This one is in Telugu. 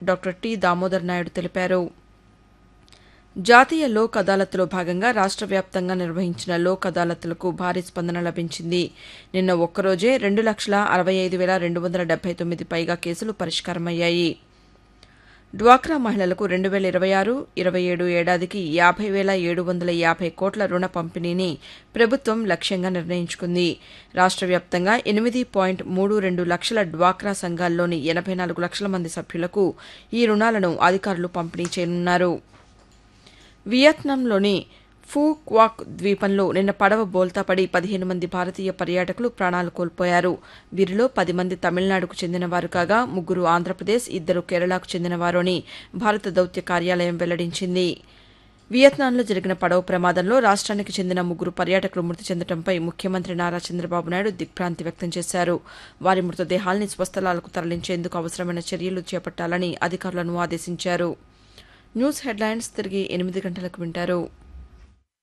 డాక్టర్ టి దామోదర్ నాయుడు తెలిపారు జాతీయ లోక్ అదాలత్లో భాగంగా రాష్ట్ర వ్యాప్తంగా నిర్వహించిన లోక్ అదాలత్లకు భారీ స్పందన లభించింది నిన్న ఒక్కరోజే రెండు లక్షల అరవై ఐదు వేల రెండు వందల డెబ్బై తొమ్మిది పైగా కేసులు పరిష్కారమయ్యాయి డ్వాక్రా మహిళలకు రెండు వేల ఇరవై ఆరు ఇరవై ఏడు ఏడాదికి యాభై వేల ఏడు వందల యాభై కోట్ల రుణ పంపిణీని ప్రభుత్వం లక్ష్యంగా నిర్ణయించుకుంది రాష్ట్ర వ్యాప్తంగా ఎనిమిది పాయింట్ మూడు రెండు లక్షల డ్వాక్రా సంఘాల్లోని ఎనభై నాలుగు లక్షల మంది సభ్యులకు ఈ రుణాలను అధికారులు పంపిణీ చేయనున్నారు వియత్నాంలోని ఫూ క్వాక్ ద్వీపంలో నిన్న పడవ బోల్తాపడి పదిహేను మంది భారతీయ పర్యాటకులు ప్రాణాలు కోల్పోయారు వీరిలో పది మంది తమిళనాడుకు చెందినవారు కాగా ముగ్గురు ఆంధ్రప్రదేశ్ ఇద్దరు కేరళకు చెందినవారు అని భారత దౌత్య కార్యాలయం వెల్లడించింది వియత్నాంలో జరిగిన పడవ ప్రమాదంలో రాష్ట్రానికి చెందిన ముగ్గురు పర్యాటకులు మృతి చెందడంపై ముఖ్యమంత్రి నారా చంద్రబాబు నాయుడు దిగ్భ్రాంతి వ్యక్తం చేశారు వారి మృతదేహాల్ని స్వస్థలాలకు తరలించేందుకు అవసరమైన చర్యలు చేపట్టాలని అధికారులను ఆదేశించారు న్యూస్ హెడ్లైన్స్ తిరిగి ఎనిమిది గంటలకు వింటారు